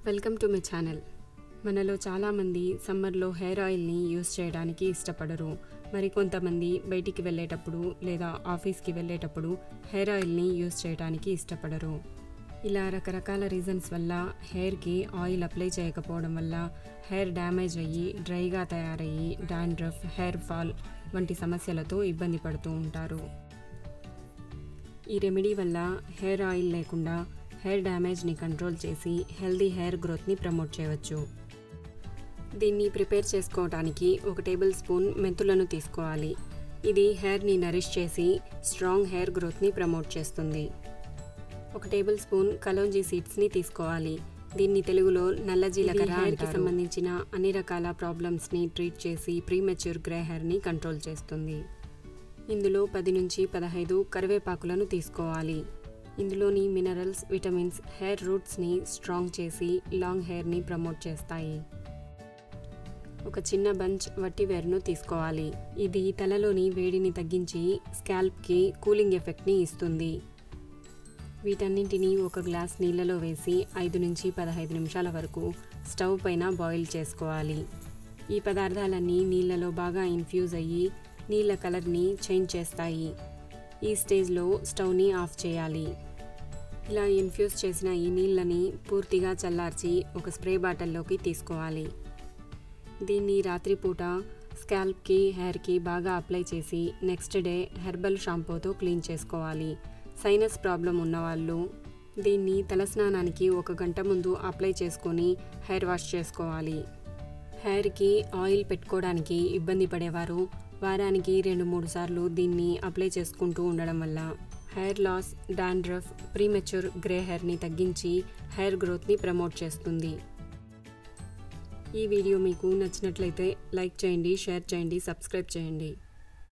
welcome to my channel మనలో చాలామంది సమ్మర్లో హెయిర్ ఆయిల్ని యూస్ చేయడానికి ఇష్టపడరు మరి కొంతమంది బయటికి వెళ్ళేటప్పుడు లేదా ఆఫీస్కి వెళ్ళేటప్పుడు హెయిర్ ఆయిల్ని యూస్ చేయడానికి ఇష్టపడరు ఇలా రకరకాల రీజన్స్ వల్ల హెయిర్కి ఆయిల్ అప్లై చేయకపోవడం వల్ల హెయిర్ డ్యామేజ్ అయ్యి డ్రైగా తయారయ్యి డాండ్రఫ్ హెయిర్ ఫాల్ వంటి సమస్యలతో ఇబ్బంది పడుతూ ఉంటారు ఈ రెమెడీ వల్ల హెయిర్ ఆయిల్ లేకుండా హెయిర్ డ్యామేజ్ని కంట్రోల్ చేసి హెల్దీ హెయిర్ గ్రోత్ని ప్రమోట్ చేయవచ్చు దీన్ని ప్రిపేర్ చేసుకోవడానికి ఒక టేబుల్ స్పూన్ మెంతులను తీసుకోవాలి ఇది హెయిర్ని నరిష్ చేసి స్ట్రాంగ్ హెయిర్ గ్రోత్ని ప్రమోట్ చేస్తుంది ఒక టేబుల్ స్పూన్ కలోంజీ సీడ్స్ని తీసుకోవాలి దీన్ని తెలుగులో నల్ల జీలకర్ర హెయిర్కి సంబంధించిన అన్ని రకాల ప్రాబ్లమ్స్ని ట్రీట్ చేసి ప్రీమెచ్యూర్ గ్రే హెయిర్ని కంట్రోల్ చేస్తుంది ఇందులో పది నుంచి పదహైదు కరివేపాకులను తీసుకోవాలి ఇందులోని మినరల్స్ విటమిన్స్ హెయిర్ రూట్స్ని స్ట్రాంగ్ చేసి లాంగ్ హెయిర్ని ప్రమోట్ చేస్తాయి ఒక చిన్న బంచ్ వట్టివేరును తీసుకోవాలి ఇది తలలోని వేడిని తగ్గించి స్కాల్ప్కి కూలింగ్ ఎఫెక్ట్ని ఇస్తుంది వీటన్నింటినీ ఒక గ్లాస్ నీళ్ళలో వేసి ఐదు నుంచి పదహైదు నిమిషాల వరకు స్టవ్ పైన బాయిల్ చేసుకోవాలి ఈ పదార్థాలన్నీ నీళ్ళలో బాగా ఇన్ఫ్యూజ్ అయ్యి నీళ్ళ కలర్ని చేంజ్ చేస్తాయి ఈ స్టేజ్లో స్టవ్ని ఆఫ్ చేయాలి ఇలా ఇన్ఫ్యూజ్ చేసిన ఈ నీళ్ళని పూర్తిగా చల్లార్చి ఒక స్ప్రే బాటిల్లోకి తీసుకోవాలి దీన్ని రాత్రిపూట స్కాల్ప్కి హెయిర్కి బాగా అప్లై చేసి నెక్స్ట్ డే హెర్బల్ షాంపూతో క్లీన్ చేసుకోవాలి సైనస్ ప్రాబ్లం ఉన్నవాళ్ళు దీన్ని తలస్నానానికి ఒక గంట ముందు అప్లై చేసుకొని హెయిర్ వాష్ చేసుకోవాలి హెయిర్కి ఆయిల్ పెట్టుకోవడానికి ఇబ్బంది పడేవారు వారానికి రెండు మూడు సార్లు దీన్ని అప్లై చేసుకుంటూ ఉండడం వల్ల hair loss dandruff premature grey హెయిర్ని తగ్గించి హెయిర్ గ్రోత్ని ప్రమోట్ చేస్తుంది ఈ వీడియో మీకు నచ్చినట్లయితే లైక్ చేయండి షేర్ చేయండి సబ్స్క్రైబ్ చేయండి